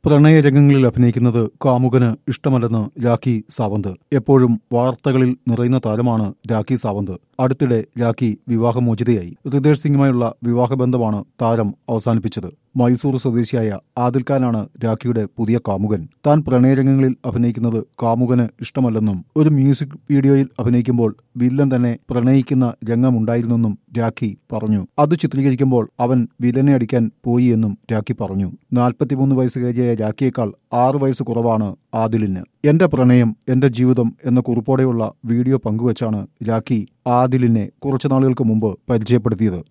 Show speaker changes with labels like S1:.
S1: പ്രണയരംഗങ്ങളിൽ അഭിനയിക്കുന്നത് കാമുകന് ഇഷ്ടമല്ലെന്ന് രാഖി സാവന്ത് എപ്പോഴും വാർത്തകളിൽ നിറയുന്ന താരമാണ് രാഖി സാവന്ത് അടുത്തിടെ രാഖി വിവാഹമോചിതയായി റിതേഷ് സിംഗുമായുള്ള വിവാഹബന്ധമാണ് താരം അവസാനിപ്പിച്ചത് മൈസൂർ സ്വദേശിയായ ആദിൽ ഖാനാണ് രാഖിയുടെ പുതിയ കാമുകൻ താൻ പ്രണയരംഗങ്ങളിൽ അഭിനയിക്കുന്നത് കാമുകന് ഇഷ്ടമല്ലെന്നും ഒരു മ്യൂസിക് വീഡിയോയിൽ അഭിനയിക്കുമ്പോൾ വില്ലൻ തന്നെ പ്രണയിക്കുന്ന രംഗമുണ്ടായിരുന്നെന്നും രാഖി പറഞ്ഞു അത് ചിത്രീകരിക്കുമ്പോൾ അവൻ വില്ലനെ അടിക്കാൻ പോയി എന്നും രാഖി പറഞ്ഞു നാൽപ്പത്തിമൂന്ന് വയസ്സുകാരിയായ രാഖിയേക്കാൾ ആറ് വയസ്സ് കുറവാണ് ആദിലിന് എന്റെ പ്രണയം എന്റെ ജീവിതം എന്ന കുറിപ്പോടെയുള്ള വീഡിയോ പങ്കുവച്ചാണ് രാഖി ആദിലിനെ കുറച്ചു നാളുകൾക്ക് മുമ്പ് പരിചയപ്പെടുത്തിയത്